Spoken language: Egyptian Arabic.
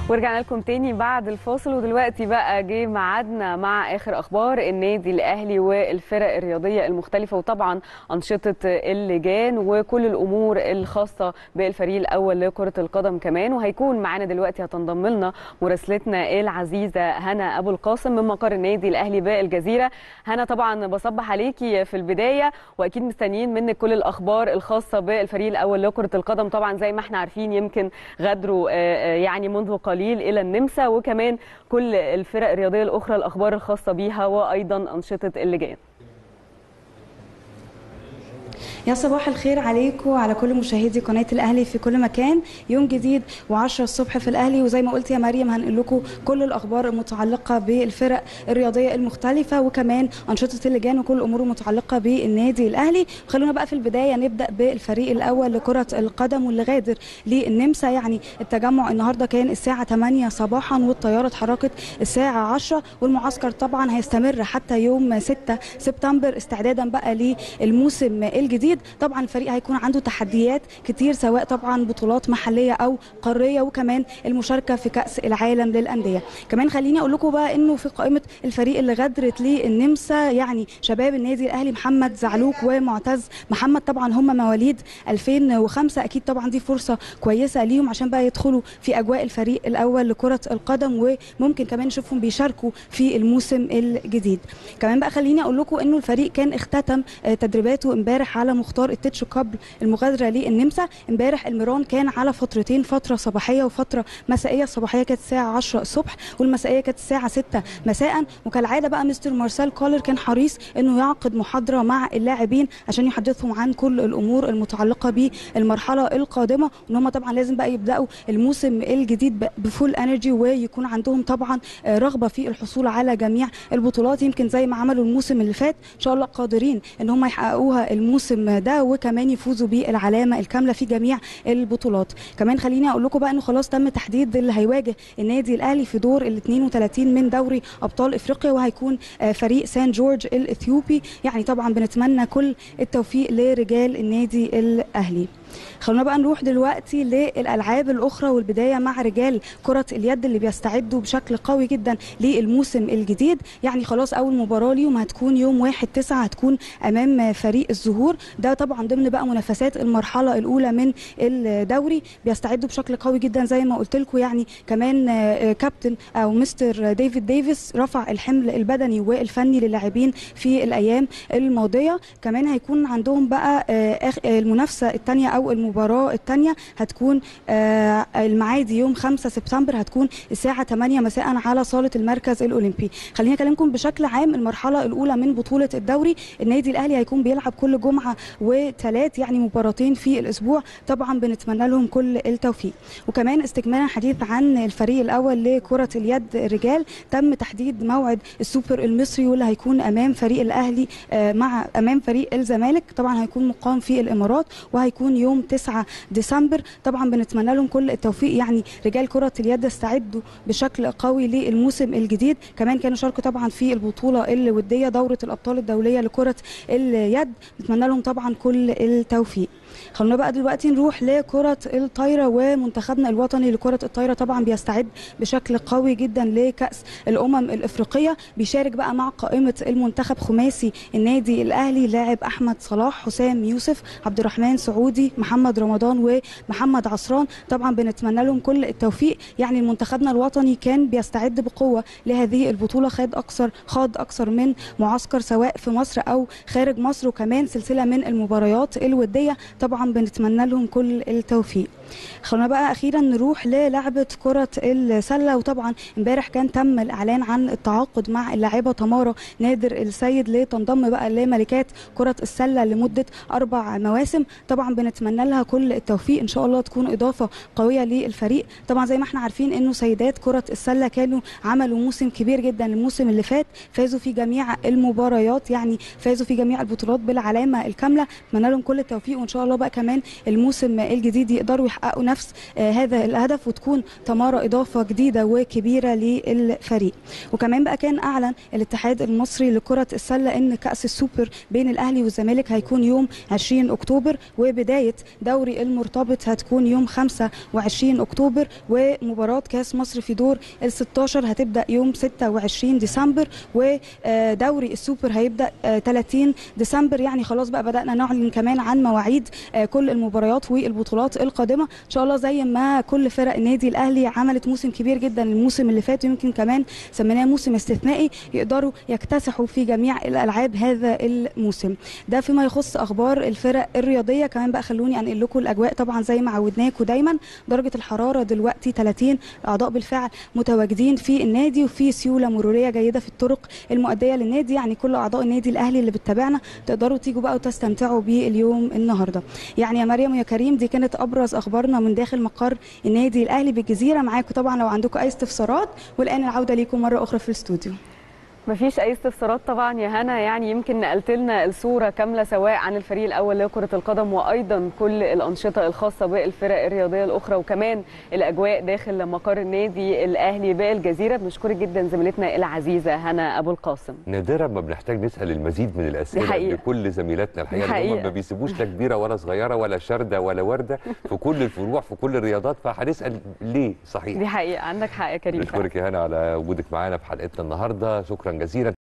ورجعنا لكم تاني بعد الفاصل ودلوقتي بقى جه ميعادنا مع اخر اخبار النادي الاهلي والفرق الرياضيه المختلفه وطبعا انشطه اللجان وكل الامور الخاصه بالفريق الاول لكره القدم كمان وهيكون معانا دلوقتي هتنضم لنا مراسلتنا العزيزه هنا ابو القاسم من مقر النادي الاهلي بالجزيره هنا طبعا بصبح عليكي في البدايه واكيد مستنيين منك كل الاخبار الخاصه بالفريق الاول لكره القدم طبعا زي ما احنا عارفين يمكن غادروا يعني منذ قليل الى النمسا وكمان كل الفرق الرياضيه الاخرى الاخبار الخاصه بيها وايضا انشطه اللجان يا صباح الخير عليكم وعلى كل مشاهدي قناه الاهلي في كل مكان يوم جديد و10 الصبح في الاهلي وزي ما قلت يا مريم هنقول لكم كل الاخبار المتعلقه بالفرق الرياضيه المختلفه وكمان انشطه اللجان وكل الامور المتعلقه بالنادي الاهلي خلونا بقى في البدايه نبدا بالفريق الاول لكره القدم واللي غادر للنمسا يعني التجمع النهارده كان الساعه 8 صباحا والطياره اتحركت الساعه 10 والمعسكر طبعا هيستمر حتى يوم 6 سبتمبر استعدادا بقى للموسم الجديد طبعا الفريق هيكون عنده تحديات كتير سواء طبعا بطولات محليه او قاريه وكمان المشاركه في كاس العالم للانديه كمان خليني اقول لكم بقى انه في قائمه الفريق اللي غادرت للنمسا يعني شباب النادي الاهلي محمد زعلوك ومعتز محمد طبعا هم مواليد 2005 اكيد طبعا دي فرصه كويسه ليهم عشان بقى يدخلوا في اجواء الفريق الاول لكره القدم وممكن كمان نشوفهم بيشاركوا في الموسم الجديد كمان بقى خليني اقول لكم انه الفريق كان اختتم تدريباته امبارح على مختار التتش قبل المغادره للنمسا امبارح الميران كان على فترتين فتره صباحيه وفتره مسائيه الصباحيه كانت الساعه 10 الصبح والمسائيه كانت الساعه 6 مساء وكالعاده بقى مستر مارسيل كولر كان حريص انه يعقد محاضره مع اللاعبين عشان يحدثهم عن كل الامور المتعلقه بالمرحله القادمه وان هم طبعا لازم بقى يبداوا الموسم الجديد بفول انرجي ويكون عندهم طبعا رغبه في الحصول على جميع البطولات يمكن زي ما عملوا الموسم اللي فات ان شاء الله قادرين ان هم يحققوها الموسم ده وكمان يفوزوا بالعلامه الكامله في جميع البطولات كمان خليني اقول لكم بقى انه خلاص تم تحديد اللي هيواجه النادي الاهلي في دور ال 32 من دوري ابطال افريقيا وهيكون فريق سان جورج الاثيوبي يعني طبعا بنتمنى كل التوفيق لرجال النادي الاهلي خلونا بقى نروح دلوقتي للالعاب الاخرى والبدايه مع رجال كره اليد اللي بيستعدوا بشكل قوي جدا للموسم الجديد يعني خلاص اول مباراه ليهم هتكون يوم 1 9 هتكون امام فريق الزهور ده طبعا ضمن بقى منافسات المرحله الاولى من الدوري بيستعدوا بشكل قوي جدا زي ما قلت لكم يعني كمان كابتن او مستر ديفيد ديفيس رفع الحمل البدني والفني للاعبين في الايام الماضيه كمان هيكون عندهم بقى المنافسه الثانيه او المباراه الثانيه هتكون المعادي يوم 5 سبتمبر هتكون الساعه 8 مساء على صاله المركز الاولمبي خليني اكلمكم بشكل عام المرحله الاولى من بطوله الدوري النادي الاهلي هيكون بيلعب كل جمعه وثلاث يعني مباراتين في الاسبوع طبعا بنتمنى لهم كل التوفيق وكمان استكمالا حديث عن الفريق الاول لكره اليد الرجال تم تحديد موعد السوبر المصري واللي هيكون امام فريق الاهلي مع امام فريق الزمالك طبعا هيكون مقام في الامارات وهيكون يوم 9 ديسمبر طبعا بنتمنى لهم كل التوفيق يعني رجال كره اليد استعدوا بشكل قوي للموسم الجديد كمان كانوا شاركوا طبعا في البطوله الوديه دوره الابطال الدوليه لكره اليد نتمنى لهم طبعا كل التوفيق خلونا بقى دلوقتي نروح لكرة الطايرة ومنتخبنا الوطني لكرة الطايرة طبعا بيستعد بشكل قوي جدا لكأس الأمم الإفريقية بيشارك بقى مع قائمة المنتخب خماسي النادي الأهلي لاعب أحمد صلاح حسام يوسف عبد الرحمن سعودي محمد رمضان ومحمد عصران طبعا بنتمنى لهم كل التوفيق يعني منتخبنا الوطني كان بيستعد بقوة لهذه البطولة خاض أكثر خاض أكثر من معسكر سواء في مصر أو خارج مصر وكمان سلسلة من المباريات الودية طبعا بنتمنى لهم كل التوفيق خلونا بقى اخيرا نروح للعبه كره السله وطبعا امبارح كان تم الاعلان عن التعاقد مع اللاعبه تمارا نادر السيد لتنضم بقى لملكات كره السله لمده اربع مواسم طبعا بنتمنى لها كل التوفيق ان شاء الله تكون اضافه قويه للفريق طبعا زي ما احنا عارفين انه سيدات كره السله كانوا عملوا موسم كبير جدا الموسم اللي فات فازوا في جميع المباريات يعني فازوا في جميع البطولات بالعلامه الكامله اتمنى لهم كل التوفيق وان شاء الله الله بقى كمان الموسم الجديد يقدروا يحققوا نفس آه، هذا الهدف وتكون تمارا اضافه جديده وكبيره للفريق وكمان بقى كان اعلن الاتحاد المصري لكره السله ان كاس السوبر بين الاهلي والزمالك هيكون يوم 20 اكتوبر وبدايه دوري المرتبط هتكون يوم 25 اكتوبر ومباراه كاس مصر في دور ال 16 هتبدا يوم 26 ديسمبر ودوري السوبر هيبدا آه، 30 ديسمبر يعني خلاص بقى بدانا نعلن كمان عن مواعيد آه، كل المباريات والبطولات القادمه ان شاء الله زي ما كل فرق النادي الاهلي عملت موسم كبير جدا الموسم اللي فات ويمكن كمان سميناه موسم استثنائي يقدروا يكتسحوا في جميع الالعاب هذا الموسم ده فيما يخص اخبار الفرق الرياضيه كمان بقى خلوني انقل لكم الاجواء طبعا زي ما عودناكم دايما درجه الحراره دلوقتي 30 اعضاء بالفعل متواجدين في النادي وفي سيوله مروريه جيده في الطرق المؤديه للنادي يعني كل اعضاء النادي الاهلي اللي بتتابعنا تقدروا تيجوا بقى وتستمتعوا باليوم النهارده يعني يا مريم ويا كريم دي كانت ابرز اخبارنا من داخل مقر النادي الاهلي بالجزيره معاكم طبعا لو عندكم اي استفسارات والان العوده ليكم مره اخرى في الاستوديو مفيش اي استفسارات طبعا يا هنا يعني يمكن نقلت لنا الصوره كامله سواء عن الفريق الاول لكره القدم وايضا كل الانشطه الخاصه بالفرق الرياضيه الاخرى وكمان الاجواء داخل مقر النادي الاهلي بالجزيره بنشكرك جدا زميلتنا العزيزه هنا ابو القاسم نادرا ما بنحتاج نسال المزيد من الاسئله دي حقيقة. لكل زميلاتنا الحقيقه دي اللي هم حقيقة. ما بيسيبوش لا كبيره ولا صغيره ولا شارده ولا ورده في كل الفروع في كل الرياضات فهنسال ليه صحيح دي حقيقه عندك حق يا كريم نشكرك يا هنا على وجودك معانا في حلقتنا النهارده شكرا جزيلا